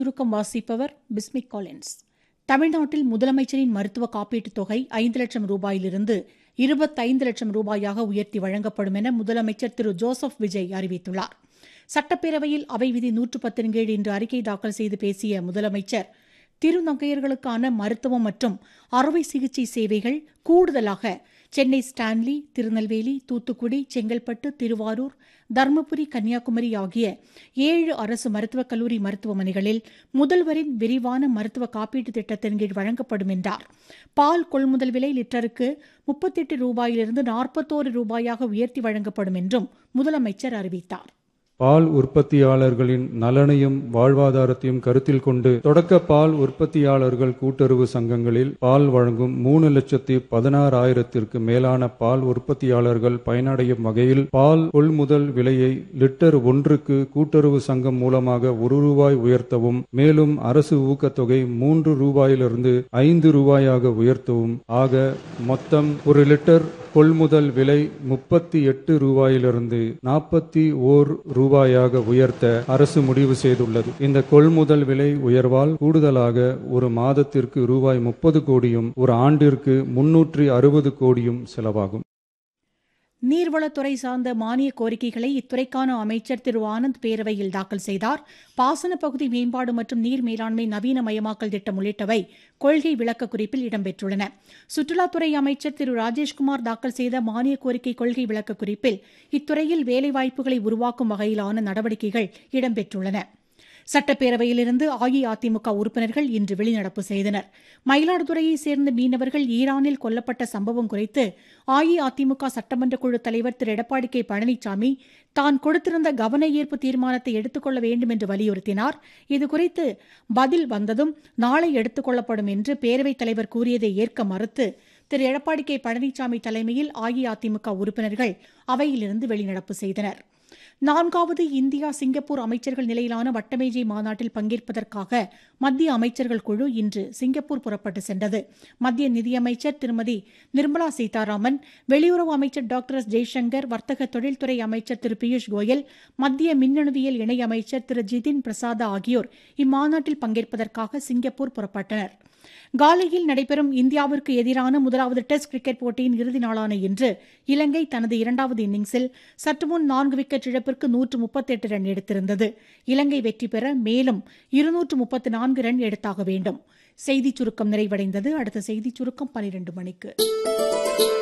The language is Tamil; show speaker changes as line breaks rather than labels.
சுருக்கம் வாசிப்பவர் பிஸ்மிக் காலின்ஸ் தமிழ்நாட்டில் முதலமைச்சரின் மருத்துவ காப்பீட்டுத் தொகை ஐந்து லட்சம் ரூபாயிலிருந்து இருபத்தைந்து லட்சம் ரூபாயாக உயர்த்தி வழங்கப்படும் என முதலமைச்சர் திரு ஜோசப் விஜய் அறிவித்துள்ளார் சட்டப்பேரவையில் அவை விதி நூற்று பத்தின் கீழ் இன்று அறிக்கை தாக்கல் செய்து பேசிய முதலமைச்சர் திருநங்கையர்களுக்கான மருத்துவம் மற்றும் அறுவை சிகிச்சை சேவைகள் கூடுதலாக சென்னை ஸ்டான்லி திருநெல்வேலி தூத்துக்குடி செங்கல்பட்டு திருவாரூர் தருமபுரி கன்னியாகுமரி ஆகிய ஏழு அரசு மருத்துவக் கல்லூரி மருத்துவமனைகளில் முதல்வரின் விரிவான மருத்துவ காப்பீட்டுத் திட்டத்தின் கீழ் வழங்கப்படும் என்றார் பால் கொள்முதல் விலை லிட்டருக்கு முப்பத்தெட்டு ரூபாயிலிருந்து நாற்பத்தோரு ரூபாயாக உயர்த்தி வழங்கப்படும் என்றும் முதலமைச்சர் அறிவித்தார்
பால் உற்பத்தியாளர்களின் நலனையும் வாழ்வாதாரத்தையும் கருத்தில் கொண்டு தொடக்க பால் உற்பத்தியாளர்கள் கூட்டுறவு சங்கங்களில் பால் வழங்கும் மூணு லட்சத்தி பதினாறாயிரத்திற்கு மேலான பால் உற்பத்தியாளர்கள் பயனடையும் வகையில் பால் கொள்முதல் விலையை லிட்டர் ஒன்றுக்கு கூட்டுறவு சங்கம் மூலமாக ஒரு ரூபாய் உயர்த்தவும் மேலும் அரசு ஊக்கத்தொகை மூன்று ரூபாயிலிருந்து ஐந்து ரூபாயாக உயர்த்தவும் ஆக மொத்தம் ஒரு லிட்டர் கொள்முதல் விலை முப்பத்தி எட்டு ரூபாயிலிருந்து நாற்பத்தி ஓர் ரூபாயாக உயர்த்த அரசு முடிவு செய்துள்ளது இந்த கொள்முதல் விலை உயர்வால் கூடுதலாக ஒரு மாதத்திற்கு ரூபாய் முப்பது கோடியும் ஒரு ஆண்டிற்கு முன்னூற்றி அறுபது கோடியும் செலவாகும்
நீர்வளத்துறை சார்ந்த மானிய கோரிக்கைகளை இத்துறைக்கான அமைச்சர் திரு ஆனந்த் பேரவையில் தாக்கல் செய்தார் பாசன பகுதி மேம்பாடு மற்றும் நீர் மேலாண்மை நவீனமயமாக்கல் திட்டம் உள்ளிட்டவை கொள்கை விளக்க குறிப்பில் இடம்பெற்றுள்ளன சுற்றுலாத்துறை அமைச்சர் திரு ராஜேஷ்குமார் தாக்கல் செய்த மானிய கோரிக்கை கொள்கை விளக்க குறிப்பில் இத்துறையில் வேலைவாய்ப்புகளை உருவாக்கும் வகையிலான நடவடிக்கைகள் இடம்பெற்றுள்ளன சட்டப்பேரவையிலிருந்து அஇஅதிமுக உறுப்பினர்கள் இன்று வெளிநடப்பு செய்தனர் மயிலாடுதுறையைச் சேர்ந்த மீனவர்கள் ஈரானில் கொல்லப்பட்ட சம்பவம் குறித்து அஇஅதிமுக சட்டமன்ற குழு தலைவர் திரு எடப்பாடி கே பழனிசாமி தான் கொடுத்திருந்த கவன ஈர்ப்பு தீர்மானத்தை எடுத்துக்கொள்ள வேண்டும் என்று வலியுறுத்தினார் இதுகுறித்து பதில் வந்ததும் நாளை எடுத்துக் கொள்ளப்படும் என்று பேரவைத் தலைவர் கூறியதை ஏற்க மறுத்து திரு எடப்பாடி கே பழனிசாமி தலைமையில் அஇஅதிமுக உறுப்பினர்கள் அவையிலிருந்து வெளிநடப்பு செய்தனா் நான்காவது இந்தியா சிங்கப்பூர் அமைச்சர்கள் நிலையிலான வட்டமேஜை மாநாட்டில் பங்கேற்பதற்காக மத்திய அமைச்சர்கள் குழு இன்று சிங்கப்பூர் புறப்பட்டு சென்றது மத்திய நிதியமைச்சர் திருமதி நிர்மலா சீதாராமன் வெளியுறவு அமைச்சர் டாக்டர் எஸ் ஜெய்சங்கர் வர்த்தக தொழில்துறை அமைச்சர் திரு பியூஷ் கோயல் மத்திய மின்னணுவியல் இணையமைச்சர் திரு ஜிதின் பிரசாத் ஆகியோர் இம்மாநாட்டில் பங்கேற்பதற்காக சிங்கப்பூர் புறப்பட்டனர் காலியில் நடைபெறும் இந்தியாவிற்கு எதிரான முதலாவது டெஸ்ட் கிரிக்கெட் போட்டியின் இறுதி நாளான இன்று இலங்கை தனது இரண்டாவது இன்னிங்ஸில் சற்றுமுன் நான்கு விக்கெட் இழப்பிற்கு நூற்று முப்பத்தெட்டு ரன் எடுத்திருந்தது இலங்கை வெற்றி பெற மேலும் இருநூற்று முப்பத்து நான்கு ரன் எடுத்தாக வேண்டும் செய்திச் சுருக்கம் நிறைவடைந்தது அடுத்த செய்திச் சுருக்கம் பனிரெண்டு மணிக்கு